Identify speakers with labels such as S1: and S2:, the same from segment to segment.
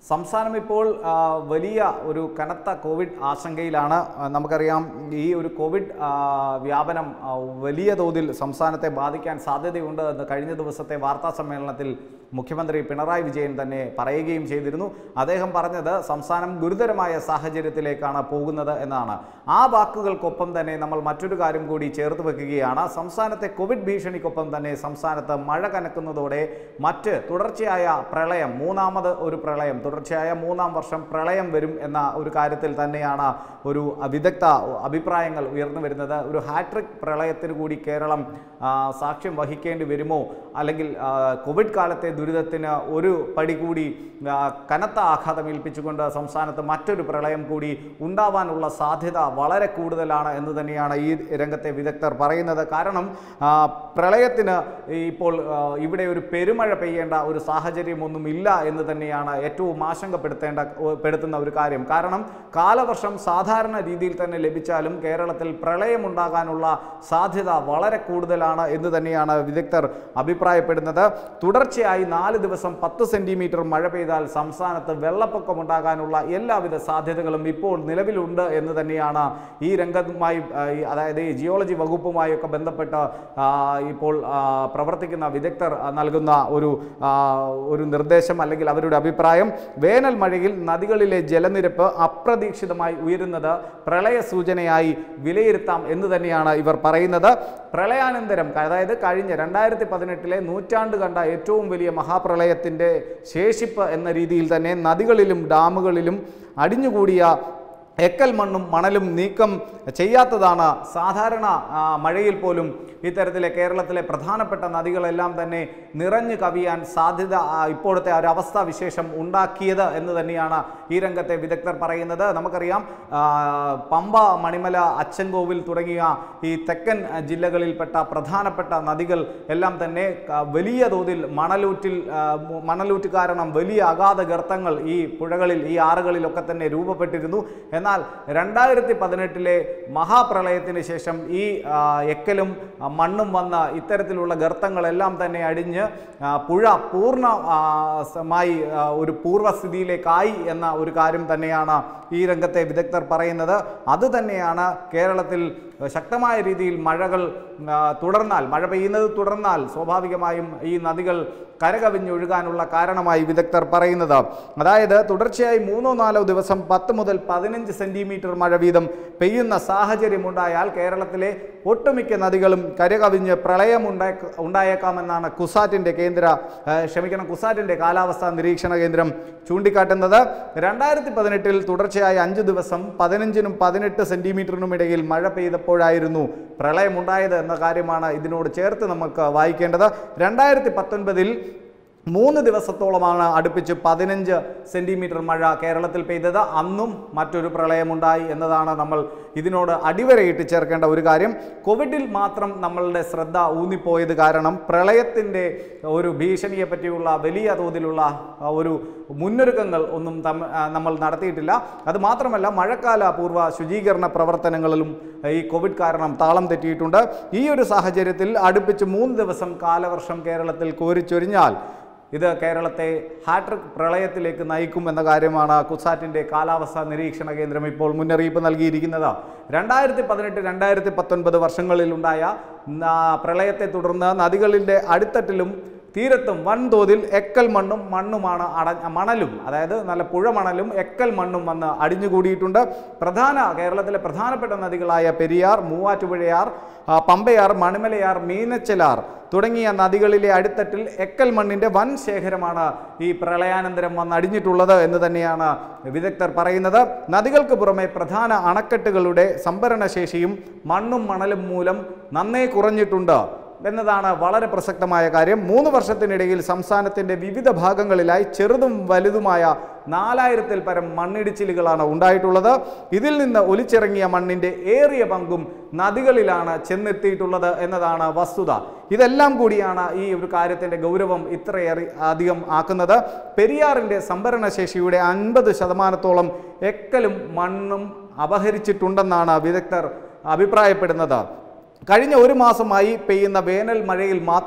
S1: സംസ്ഥാനം ഇപ്പോൾ ആ, വലിയ ഒരു കനത്ത കോവിഡ് ആശങ്കയിലാണ് ആ, നമുക്കറിയാം ഈ ഒരു കോവിഡ് ആ, വ്യാപനം ആ, വലിയ തോതിൽ സംസ്ഥാനത്തെ ബാധിക്കാൻ സാധ്യതയുണ്ട് എന്ന് കഴിഞ്ഞ ദിവസത്തെ വാർത്താ സമ്മേളനത്തിൽ മുഖ്യമന്ത്രി പിണറായി വിജയൻ തന്നെ പറയുകയും ചെയ്തിരുന്നു അദ്ദേഹം പറഞ്ഞത് സംസ്ഥാനം ഗുരുതരമായ സാഹചര്യത്തിലേക്കാണ് പോകുന്നത് എന്നാണ് ആ വാക്കുകൾക്കൊപ്പം തന്നെ നമ്മൾ മറ്റൊരു കാര്യം കൂടി ചേർത്ത് വെക്കുകയാണ് സംസ്ഥാനത്തെ കോവിഡ് ഭീഷണിക്കൊപ്പം തന്നെ സംസ്ഥാനത്ത് മഴ കനക്കുന്നതോടെ മറ്റ് തുടർച്ചയായ പ്രളയം മൂന്നാമത് ഒരു പ്രളയം തുടർച്ചയായ മൂന്നാം വർഷം പ്രളയം വരും എന്ന ഒരു കാര്യത്തിൽ തന്നെയാണ് ഒരു വിദഗ്ധ അഭിപ്രായങ്ങൾ ഉയർന്നു വരുന്നത് ഒരു ഹാട്രിക് പ്രളയത്തിന് കൂടി കേരളം ആ, സാക്ഷ്യം വഹിക്കേണ്ടി വരുമോ അല്ലെങ്കിൽ ആ, കോവിഡ് കാലത്തെ ദുരിതത്തിന് ഒരു പടി കൂടി ആ, കനത്ത ആഘാതം ഏൽപ്പിച്ചുകൊണ്ട് സംസ്ഥാനത്ത് മറ്റൊരു പ്രളയം കൂടി ഉണ്ടാവാനുള്ള സാധ്യത വളരെ കൂടുതലാണ് എന്ന് തന്നെയാണ് ഈ രംഗത്തെ വിദഗ്ധർ പറയുന്നത് കാരണം ആ, പ്രളയത്തിന് ഇപ്പോൾ ആ, ഇവിടെ ഒരു പെരുമഴ പെയ്യേണ്ട ഒരു സാഹചര്യമൊന്നും ഇല്ല എന്ന് തന്നെയാണ് ഏറ്റവും ആശങ്കപ്പെടുത്തേണ്ട പെടുത്തുന്ന ഒരു കാര്യം കാരണം കാലവർഷം സാധാരണ രീതിയിൽ തന്നെ ലഭിച്ചാലും കേരളത്തിൽ പ്രളയമുണ്ടാകാനുള്ള സാധ്യത വളരെ കൂടുതലാണ് എന്ന് തന്നെയാണ് വിദഗ്ധർ അഭിപ്രായപ്പെടുന്നത് തുടർച്ചയായി നാല് ദിവസം പത്ത് സെന്റിമീറ്റർ മഴ പെയ്താൽ സംസ്ഥാനത്ത് വെള്ളപ്പൊക്കമുണ്ടാകാനുള്ള എല്ലാവിധ സാധ്യതകളും ഇപ്പോൾ നിലവിലുണ്ട് എന്ന് തന്നെയാണ് ഈ രംഗവുമായി ആ, ഈ അതായത് ഈ ജിയോളജി വകുപ്പുമായൊക്കെ ബന്ധപ്പെട്ട് ആ, ഇപ്പോൾ ആ, പ്രവർത്തിക്കുന്ന വിദഗ്ധർ ആ, നൽകുന്ന ഒരു ആ, ഒരു നിർദ്ദേശം അല്ലെങ്കിൽ അവരുടെ അഭിപ്രായം വേനൽ മഴയിൽ നദികളിലെ ജലനിരപ്പ് അപ്രതീക്ഷിതമായി ഉയരുന്നത് പ്രളയ സൂചനയായി വിലയിരുത്താം എന്ന് തന്നെയാണ് ഇവർ പറയുന്നത് പ്രളയാനന്തരം അതായത് കഴിഞ്ഞ രണ്ടായിരത്തി പതിനെട്ടിലെ നൂറ്റാണ്ട് കണ്ട ഏറ്റവും വലിയ മഹാപ്രളയത്തിൻ്റെ ശേഷിപ്പ് എന്ന രീതിയിൽ തന്നെ നദികളിലും ഡാമുകളിലും അടിഞ്ഞുകൂടിയ എക്കൽ മണ്ണും മണലും നീക്കം ചെയ്യാത്തതാണ് സാധാരണ ആ, മഴയിൽ പോലും ഇത്തരത്തിലെ കേരളത്തിലെ പ്രധാനപ്പെട്ട നദികളെല്ലാം തന്നെ നിറഞ്ഞു കവിയാൻ സാധ്യത ആ, ഇപ്പോഴത്തെ ഒരു അവസ്ഥാ വിശേഷം ഉണ്ടാക്കിയത് എന്ന് തന്നെയാണ് ഈ രംഗത്തെ വിദഗ്ധർ പറയുന്നത് നമുക്കറിയാം ആ, പമ്പ മണിമല അച്ചൻകോവിൽ തുടങ്ങിയ ഈ തെക്കൻ ജില്ലകളിൽപ്പെട്ട പ്രധാനപ്പെട്ട നദികൾ എല്ലാം തന്നെ ക- വലിയ തോതിൽ മണലൂറ്റിൽ ആ, മു- മണലൂറ്റ് കാരണം വലിയ അഗാധ ഗർത്തങ്ങൾ ഈ പുഴകളിൽ ഈ ആറുകളിലൊക്കെ തന്നെ രൂപപ്പെട്ടിരുന്നു എന്നാൽ രണ്ടായിരത്തി പതിനെട്ടിലെ മഹാപ്രളയത്തിന് ശേഷം ഈ ആ, എക്കലും ആ, മണ്ണും വന്ന ഇത്തരത്തിലുള്ള ഗർത്തങ്ങളെല്ലാം തന്നെ അടിഞ്ഞ് ആ, പുഴ പൂർണ്ണ ആ, മായി ആ, ഒരു പൂർവ്വസ്ഥിതിയിലേക്കായി എന്ന ഒരു കാര്യം തന്നെയാണ് ഈ രംഗത്തെ വിദഗ്ധർ പറയുന്നത് അത് തന്നെയാണ് കേരളത്തിൽ ശക്തമായ രീതിയിൽ മഴകൾ ആ, തുടർന്നാൽ മഴ പെയ്യുന്നത് തുടർന്നാൽ സ്വാഭാവികമായും ഈ നദികൾ കരകവിഞ്ഞൊഴുകാനുള്ള കാരണമായി വിദഗ്ധർ പറയുന്നത് അതായത് തുടർച്ചയായി മൂന്നോ നാലോ ദിവസം പത്ത് മുതൽ പതിനഞ്ച് സെന്റിമീറ്റർ മഴ വീതം പെയ്യുന്ന സാഹചര്യമുണ്ടായാൽ കേരളത്തിലെ ഒട്ടുമിക്ക നദികളും കരകവിഞ്ഞ് പ്രളയം ഉണ്ടായ ഉണ്ടായേക്കാമെന്നാണ് കുസാറ്റിൻ്റെ കേന്ദ്ര ആ, ക്ഷമിക്കണം കുസാറ്റിൻ്റെ കാലാവസ്ഥാ നിരീക്ഷണ കേന്ദ്രം ചൂണ്ടിക്കാട്ടുന്നത് രണ്ടായിരത്തി പതിനെട്ടിൽ തുടർച്ചയായി അഞ്ച് ദിവസം പതിനഞ്ചിനും പതിനെട്ട് സെന്റിമീറ്ററിനും ഇടയിൽ മഴ പെയ്തപ്പോഴായിരുന്നു പ്രളയമുണ്ടായത് എന്ന കാര്യമാണ് ഇതിനോട് ചേർത്ത് നമുക്ക് വായിക്കേണ്ടത് രണ്ടായിരത്തി പത്തൊൻപതിൽ മൂന്ന് ദിവസത്തോളമാണ് അടുപ്പിച്ച് പതിനഞ്ച് സെന്റിമീറ്റർ മഴ കേരളത്തിൽ പെയ്തത് അന്നും മറ്റൊരു പ്രളയമുണ്ടായി എന്നതാണ് നമ്മൾ ഇതിനോട് അടിവരയിട്ട് ചേർക്കേണ്ട ഒരു കാര്യം കോവിഡിൽ മാത്രം നമ്മളുടെ ശ്രദ്ധ ഊന്നിപ്പോയത് കാരണം പ്രളയത്തിൻ്റെ ഒരു ഭീഷണിയെ പറ്റിയുള്ള വലിയ തോതിലുള്ള ആ, ഒരു മുന്നൊരുക്കങ്ങൾ ഒന്നും തമ്മ- ആ, നമ്മൾ നടത്തിയിട്ടില്ല അത് മാത്രമല്ല മഴക്കാല പൂർവ്വ ശുചീകരണ പ്രവർത്തനങ്ങളിലും ഈ കോവിഡ് കാരണം താളം തെറ്റിയിട്ടുണ്ട് ഈ ഒരു സാഹചര്യത്തിൽ അടുപ്പിച്ച് മൂന്ന് ദിവസം കാലവർഷം കേരളത്തിൽ കോരിച്ചൊരിഞ്ഞാൽ ഇത് കേരളത്തെ ഹാട്രിക് പ്രളയത്തിലേക്ക് നയിക്കും എന്ന കാര്യമാണ് കുസാറ്റിൻ്റെ കാലാവസ്ഥാ നിരീക്ഷണ കേന്ദ്രം ഇപ്പോൾ മുന്നറിയിപ്പ് നൽകിയിരിക്കുന്നത് രണ്ടായിരത്തി പതിനെട്ട് രണ്ടായിരത്തി പത്തൊൻപത് വർഷങ്ങളിലുണ്ടായ ന- പ്രളയത്തെ തുടർന്ന് നദികളിൻ്റെ അടിത്തട്ടിലും തീരത്തും വൻതോതിൽ എക്കൽ മണ്ണും മണ്ണുമാണ് അട മണലും അതായത് നല്ല പുഴ മണലും എക്കൽ മണ്ണും വന്ന് അടിഞ്ഞുകൂടിയിട്ടുണ്ട് പ്രധാന കേരളത്തിലെ പ്രധാനപ്പെട്ട നദികളായ പെരിയാർ മൂവാറ്റുപുഴയാർ ആ, പമ്പയാർ മണിമലയാർ മീനച്ചലാർ തുടങ്ങിയ നദികളിലെ അടിത്തട്ടിൽ എക്കൽ മണ്ണിൻ്റെ വൻ ശേഖരമാണ് ഈ പ്രളയാനന്തരം വന്നടിഞ്ഞിട്ടുള്ളത് എന്ന് തന്നെയാണ് വിദഗ്ധർ പറയുന്നത് നദികൾക്ക് പുറമെ പ്രധാന അണക്കെട്ടുകളുടെ സംഭരണശേഷിയും മണ്ണും മണലും മൂലം നന്നേ കുറഞ്ഞിട്ടുണ്ട് എന്നതാണ് വളരെ പ്രസക്തമായ കാര്യം മൂന്ന് വർഷത്തിനിടയിൽ സംസ്ഥാനത്തിൻ്റെ വിവിധ ഭാഗങ്ങളിലായി ചെറുതും വലുതുമായ നാലായിരത്തിൽ പരം മണ്ണിടിച്ചിലുകളാണ് ഉണ്ടായിട്ടുള്ളത് ഇതിൽ നിന്ന് ഒലിച്ചിറങ്ങിയ മണ്ണിൻ്റെ ഏറിയ പങ്കും നദികളിലാണ് ചെന്നെത്തിയിട്ടുള്ളത് എന്നതാണ് വസ്തുത ഇതെല്ലാം കൂടിയാണ് ഈ ഒരു കാര്യത്തിൻ്റെ ഗൗരവം ഇത്രയേറെ അധികം ആക്കുന്നത് പെരിയാറിൻ്റെ സംഭരണശേഷിയുടെ അൻപത് ശതമാനത്തോളം എക്കലും മണ്ണും അപഹരിച്ചിട്ടുണ്ടെന്നാണ് വിദഗ്ധർ അഭിപ്രായപ്പെടുന്നത് കഴിഞ്ഞ ഒരു മാസമായി പെയ്യുന്ന വേനൽ മഴയിൽ മാത്രം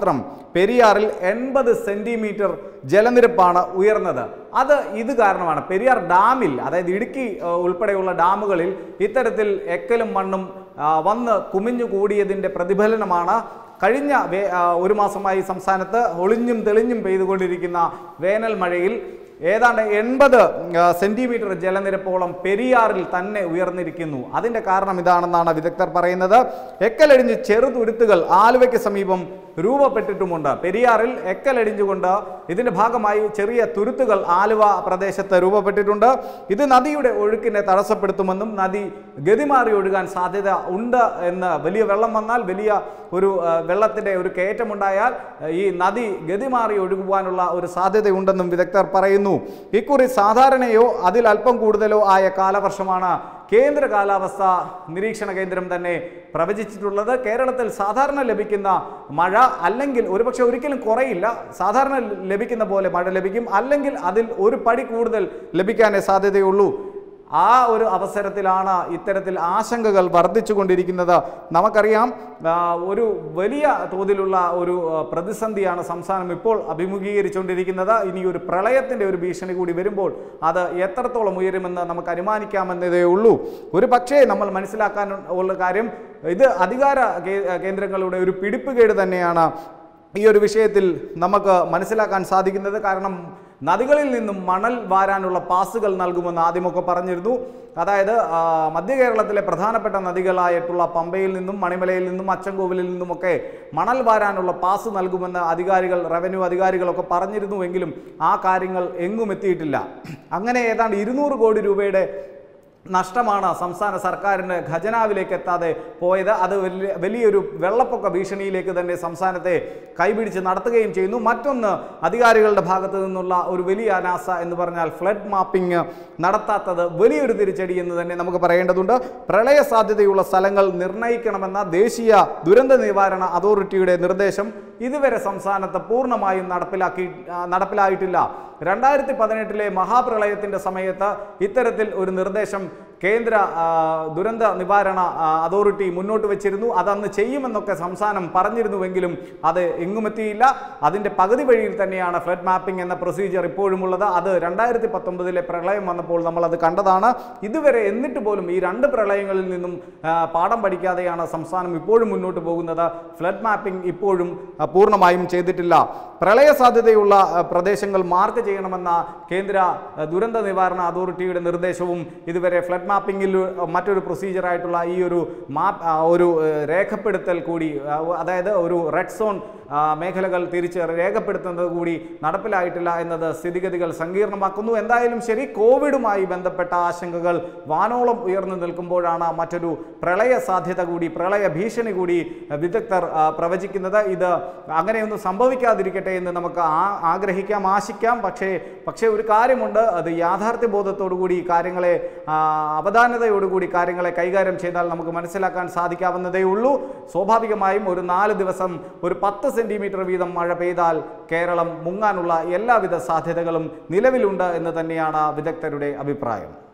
S1: പെരിയാറിൽ എൺപത് സെന്റിമീറ്റർ ജലനിരപ്പാണ് ഉയർന്നത് അത് ഇത് കാരണമാണ് പെരിയാർ ഡാമിൽ അതായത് ഇടുക്കി ആ, ഉൾപ്പെടെയുള്ള ഡാമുകളിൽ ഇത്തരത്തിൽ എക്കലും മണ്ണും ആ, വന്ന് കുമിഞ്ഞു കൂടിയതിൻ്റെ പ്രതിഫലനമാണ് കഴിഞ്ഞ വേ ആ, ഒരു മാസമായി സംസ്ഥാനത്ത് ഒളിഞ്ഞും തെളിഞ്ഞും പെയ്തുകൊണ്ടിരിക്കുന്ന വേനൽ മഴയിൽ ഏതാണ്ട് എൺപത് സെന്റിമീറ്റർ ജലനിരപ്പോളം പെരിയാറിൽ തന്നെ ഉയർന്നിരിക്കുന്നു അതിന്റെ കാരണം ഇതാണെന്നാണ് വിദഗ്ധർ പറയുന്നത് എക്കലടിഞ്ഞ് ചെറുതുരുത്തുകൾ ആലുവയ്ക്ക് സമീപം രൂപപ്പെട്ടിട്ടുമുണ്ട് പെരിയാറിൽ എക്കലടിഞ്ഞുകൊണ്ട് ഇതിന്റെ ഭാഗമായി ചെറിയ തുരുത്തുകൾ ആലുവ പ്രദേശത്ത് രൂപപ്പെട്ടിട്ടുണ്ട് ഇത് നദിയുടെ ഒഴുക്കിനെ തടസ്സപ്പെടുത്തുമെന്നും നദി ഗതിമാറി ഒഴുകാൻ സാധ്യത ഉണ്ട് എന്ന് വലിയ വെള്ളം വന്നാൽ വലിയ ഒരു ആ, വെള്ളത്തിന്റെ ഒരു കയറ്റമുണ്ടായാൽ ആ, ഈ നദി ഗതിമാറി ഒഴുകുവാനുള്ള ഒരു സാധ്യതയുണ്ടെന്നും വിദഗ്ധർ പറയുന്നു ഇക്കുറി സാധാരണയോ അതിൽ അല്പം കൂടുതലോ ആയ കാലവർഷമാണ് കേന്ദ്ര കാലാവസ്ഥ നിരീക്ഷണ കേന്ദ്രം തന്നെ പ്രവചിച്ചിട്ടുള്ളത് കേരളത്തിൽ സാധാരണ ലഭിക്കുന്ന മഴ അല്ലെങ്കിൽ ഒരുപക്ഷെ ഒരിക്കലും കുറയില്ല സാധാരണ ലഭിക്കുന്ന പോലെ മഴ ലഭിക്കും അല്ലെങ്കിൽ അതിൽ ഒരു പടി കൂടുതൽ ലഭിക്കാനേ സാധ്യതയുള്ളൂ ആ ഒരു അവസരത്തിലാണ് ഇത്തരത്തിൽ ആശങ്കകൾ വർദ്ധിച്ചുകൊണ്ടിരിക്കുന്നത് നമുക്കറിയാം ആ, ഒരു വലിയ തോതിലുള്ള ഒരു ആ, പ്രതിസന്ധിയാണ് സംസ്ഥാനം ഇപ്പോൾ അഭിമുഖീകരിച്ചുകൊണ്ടിരിക്കുന്നത് ഇനി ഒരു പ്രളയത്തിൻ്റെ ഒരു ഭീഷണി കൂടി വരുമ്പോൾ അത് എത്രത്തോളം ഉയരുമെന്ന് നമുക്ക് അനുമാനിക്കാമെന്നതേ ഉള്ളൂ ഒരു പക്ഷേ നമ്മൾ മനസ്സിലാക്കാൻ ഉള്ള കാര്യം ഇത് അധികാര കേ- കേന്ദ്രങ്ങളുടെ ഒരു പിടിപ്പുകേട് തന്നെയാണ് ഈ ഒരു വിഷയത്തിൽ നമുക്ക് മനസ്സിലാക്കാൻ സാധിക്കുന്നത് കാരണം നദികളിൽ നിന്നും മണൽ വാരാനുള്ള പാസുകൾ നൽകുമെന്ന് ആദ്യമൊക്കെ പറഞ്ഞിരുന്നു അതായത് ആ, മധ്യ കേരളത്തിലെ പ്രധാനപ്പെട്ട നദികളായിട്ടുള്ള പമ്പയിൽ നിന്നും മണിമലയിൽ നിന്നും അച്ചൻകോവിലിൽ നിന്നുമൊക്കെ മണൽ വാരാനുള്ള പാസ് നൽകുമെന്ന് അധികാരികൾ റവന്യൂ അധികാരികളൊക്കെ പറഞ്ഞിരുന്നുവെങ്കിലും ആ കാര്യങ്ങൾ എങ്ങും എത്തിയിട്ടില്ല അങ്ങനെ ഏതാണ്ട് ഇരുന്നൂറ് കോടി രൂപയുടെ നഷ്ടമാണ് സംസ്ഥാന സർക്കാരിന് ഖജനാവിലേക്ക് എത്താതെ പോയത് അത് വലിയ വലിയൊരു വെള്ളപ്പൊക്ക ഭീഷണിയിലേക്ക് തന്നെ സംസ്ഥാനത്തെ കൈപിടിച്ച് നടത്തുകയും ചെയ്യുന്നു മറ്റൊന്ന് അധികാരികളുടെ ഭാഗത്തു നിന്നുള്ള ഒരു വലിയ അനാസ എന്ന് പറഞ്ഞാൽ ഫ്ലഡ് മാപ്പിംഗ് നടത്താത്തത് വലിയൊരു തിരിച്ചടി എന്ന് തന്നെ നമുക്ക് പറയേണ്ടതുണ്ട് പ്രളയ സാധ്യതയുള്ള സ്ഥലങ്ങൾ നിർണ്ണയിക്കണമെന്ന ദേശീയ ദുരന്ത നിവാരണ അതോറിറ്റിയുടെ നിർദ്ദേശം ഇതുവരെ സംസ്ഥാനത്ത് പൂർണ്ണമായും നടപ്പിലാക്കി ആ, നടപ്പിലായിട്ടില്ല രണ്ടായിരത്തി പതിനെട്ടിലെ മഹാപ്രളയത്തിന്റെ സമയത്ത് ഇത്തരത്തിൽ ഒരു നിർദ്ദേശം കേന്ദ്ര ആ, ദുരന്ത നിവാരണ ആ, അതോറിറ്റി മുന്നോട്ട് വെച്ചിരുന്നു അതന്ന് ചെയ്യുമെന്നൊക്കെ സംസ്ഥാനം പറഞ്ഞിരുന്നുവെങ്കിലും അത് എങ്ങുമെത്തിയില്ല അതിൻ്റെ പകുതി വഴിയിൽ തന്നെയാണ് ഫ്ലഡ് മാപ്പിംഗ് എന്ന പ്രൊസീജിയർ ഇപ്പോഴും ഉള്ളത് അത് രണ്ടായിരത്തി പത്തൊമ്പതിലെ പ്രളയം വന്നപ്പോൾ നമ്മൾ അത് കണ്ടതാണ് ഇതുവരെ എന്നിട്ട് പോലും ഈ രണ്ട് പ്രളയങ്ങളിൽ നിന്നും ആ, പാഠം പഠിക്കാതെയാണ് സംസ്ഥാനം ഇപ്പോഴും മുന്നോട്ട് പോകുന്നത് ഫ്ലഡ് മാപ്പിംഗ് ഇപ്പോഴും ആ, പൂർണ്ണമായും ചെയ്തിട്ടില്ല പ്രളയ സാധ്യതയുള്ള ആ, പ്രദേശങ്ങൾ മാർക്ക് ചെയ്യണമെന്ന കേന്ദ്ര ആ, ദുരന്ത നിവാരണ അതോറിറ്റിയുടെ നിർദ്ദേശവും ഇതുവരെ ഫ്ലഡ് മാപ്പിംഗിൽ മറ്റൊരു പ്രൊസീജിയർ ആയിട്ടുള്ള ഈ ഒരു മാപ്പ് ആ, ഒരു ഏഹ്, രേഖപ്പെടുത്തൽ കൂടി ആ, അതായത് ഒരു റെഡ് സോൺ ആ, മേഖലകൾ തിരിച്ച് രേഖപ്പെടുത്തുന്നത് കൂടി നടപ്പിലായിട്ടില്ല എന്നത് സ്ഥിതിഗതികൾ സങ്കീർണമാക്കുന്നു എന്തായാലും ശരി കോവിഡുമായി ബന്ധപ്പെട്ട ആശങ്കകൾ വാനോളം ഉയർന്നു നിൽക്കുമ്പോഴാണ് മറ്റൊരു പ്രളയ സാധ്യത കൂടി പ്രളയ ഭീഷണി കൂടി വിദഗ്ധർ ആ, പ്രവചിക്കുന്നത് ഇത് അങ്ങനെയൊന്നും സംഭവിക്കാതിരിക്കട്ടെ എന്ന് നമുക്ക് ആ- ആഗ്രഹിക്കാം ആശിക്കാം പക്ഷേ പക്ഷേ ഒരു കാര്യമുണ്ട് അത് യാഥാർത്ഥ്യ ബോധത്തോടു കൂടി ഈ കാര്യങ്ങളെ ആ, അവധാനതയോടുകൂടി കാര്യങ്ങളെ കൈകാര്യം ചെയ്താൽ നമുക്ക് മനസ്സിലാക്കാൻ സാധിക്കാവുന്നതേ ഉള്ളൂ സ്വാഭാവികമായും ഒരു നാല് ദിവസം ഒരു പത്ത് സെൻറ്റിമീറ്റർ വീതം മഴ പെയ്താൽ കേരളം മുങ്ങാനുള്ള എല്ലാവിധ സാധ്യതകളും നിലവിലുണ്ട് എന്ന് തന്നെയാണ് വിദഗ്ധരുടെ അഭിപ്രായം